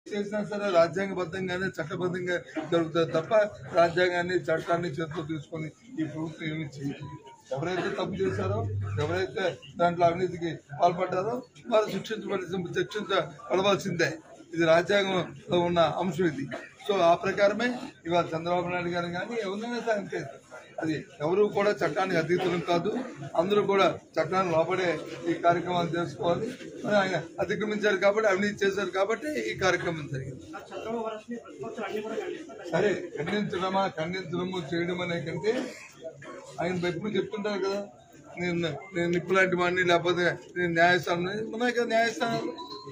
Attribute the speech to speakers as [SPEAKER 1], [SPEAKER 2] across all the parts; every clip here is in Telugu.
[SPEAKER 1] చేసినా సరే రాజ్యాంగబద్ధంగానే చట్టబద్ధంగా జరుగుతుంది తప్ప రాజ్యాంగాన్ని చట్టాన్ని చేతిలో తీసుకొని ఈ ప్రభుత్వం ఏమి చేయదు ఎవరైతే తప్పు చేశారో ఎవరైతే దాంట్లో అవినీతికి పాల్పడ్డారో వారు శిక్షించబడి శిక్షించబడవలసిందే ఇది రాజ్యాంగంలో ఉన్న అంశం ఇది సో ఆ ప్రకారమే ఇవాళ చంద్రబాబు నాయుడు గారు కానీ ఎవరినైనా సరే అంతే అది ఎవరు కూడా చట్టానికి అతీతులం కాదు అందరూ కూడా చట్టాన్ని లోపడే ఈ కార్యక్రమాలు చేసుకోవాలి మరి ఆయన అతిక్రమించారు కాబట్టి అవినీతి చేశారు కాబట్టి ఈ కార్యక్రమం జరిగింది సరే ఖండించడమా ఖండించడము చేయడం అనే కంటే ఆయన ఎప్పుడు చెప్తుంటారు కదా నేను నేను నిప్పు లాంటి వాడిని లేకపోతే నేను న్యాయస్థానం ఉన్నాయి కదా న్యాయస్థానాలు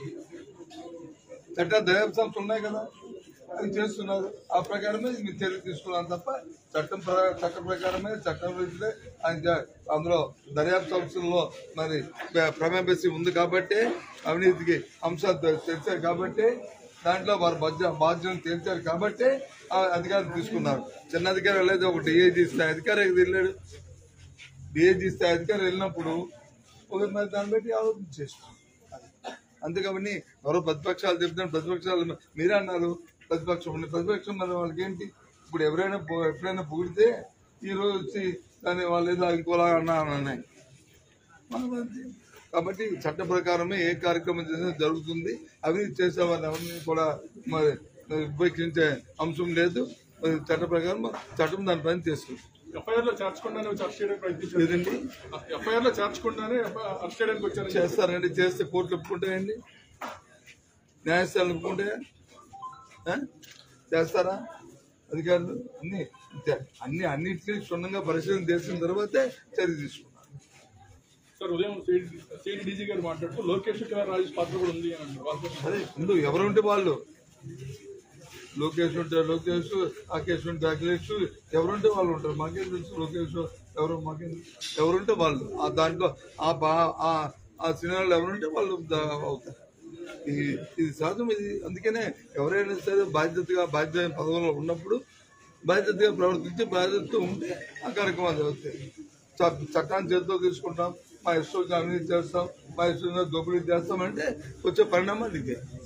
[SPEAKER 1] చట్ట దర్యాప్తు సంస్థలు ఉన్నాయి కదా అవి చేస్తున్నారు ఆ ప్రకారమే మీరు చర్య తీసుకున్నాను తప్ప చట్టం ప్ర- చట్ట ప్రకారమే చట్టం రీతిలో ఆయన జ- అందులో దర్యాప్తు సంస్థల్లో మరి ప్ర- ప్రమేపసి ఉంది కాబట్టి అవినీతికి అంశాలు తె- తెలిసారు కాబట్టి దాంట్లో వారు బాధ్య బాధ్యతను తేల్చారు కాబట్టి ఆ అధికారం తీసుకున్నారు చిన్న అధికారి వెళ్ళేది ఒక డిఐజీ స్థాయి అధికారి వెళ్ళాడు డిఐజీ స్థాయి అధికారి వెళ్ళినప్పుడు ఒక మరి దాన్ని బట్టి ఆలోచన చేసుకో అంతే కాబట్టి ఎవరో ప్రతిపక్షాలు చెప్తాను ప్రతిపక్షాలు మీరే అన్నారు ప్రతిపక్షం ఉంది ప్రతిపక్షం మరి వాళ్ళకి ఏంటి ఇప్పుడు ఎవరైనా పొ- ఎప్పుడైనా పొగిడితే ఈ రోజు వచ్చి దాన్ని వాళ్ళు ఏదో ఇంకోలా అన్నా అని అన్నాయి మనం అంతే. కాబట్టి చట్ట ప్రకారమే ఏ కార్యక్రమం చేసినా జరుగుతుంది అవినీతి చేసే వారిని ఎవరిని కూడా మరి ఉపేక్షించే అంశం లేదు మరి చట్ట ప్రకారం చట్టం దాని పని చేస్తుంది
[SPEAKER 2] ఎఫ్ఐఆర్ లో చేర్చకుండానే వచ్చి అరెస్ట్ చేయడానికి ప్రయత్నించారు
[SPEAKER 1] లేదండి
[SPEAKER 2] ఎఫ్ఐఆర్ లో చేర్చకుండానే అరెస్ట్ చేయడానికి వచ్చారు
[SPEAKER 1] చేస్తారండి చేస్తే కోర్టులు ఒప్పుకుంటాయండి న్యాయస్థానాలు ఒప్పుకుంటాయా ఆ? చేస్తారా అధికారులు అన్ని అన్ని అన్నింటినీ క్షుణ్ణంగా పరిశీలన చేసిన తర్వాతే చర్య తీసుకుంటారు
[SPEAKER 2] సార్ ఉదయం సిఐడి డీజీ గారు మాట్లాడుతూ లోకేష్ కుమార్ రాజేష్ పాత్ర కూడా ఉంది అని అన్నారు వాళ్ళతో
[SPEAKER 1] అదే ముందు ఎవరు ఉంటే వాళ్ళు లోకేష్ ఉంటే లోకేష్ అఖిలేష్ ఉంటే అఖిలేష్ ఎవరుంటే వాళ్ళు ఉంటారు మాకేం తెలుసు లోకేష్ ఎవరు మాకేం తెలుసు. ఎవరుంటే వాళ్ళు ఆ దాంట్లో ఆ బా- ఆ- ఆ సినిమాలో ఎవరుంటే వాళ్ళు దా- అవుతారు ఇది ఇది సహజం ఇది అందుకనే ఎవరైనా సరే బాధ్యతగా బాధ్యత పదవుల్లో ఉన్నప్పుడు బాధ్యతగా ప్రవర్తించి బాధ్యతతో ఉంటే ఆ కార్యక్రమాలు జరుగుతాయి చ- చట్టాన్ని చేతితో తీసుకుంటాం మా ఇష్టం అవినీతి చేస్తాం మా ఇష్టంగా దోపిడీ చేస్తామంటే వచ్చే పరిణామాలు ఇదే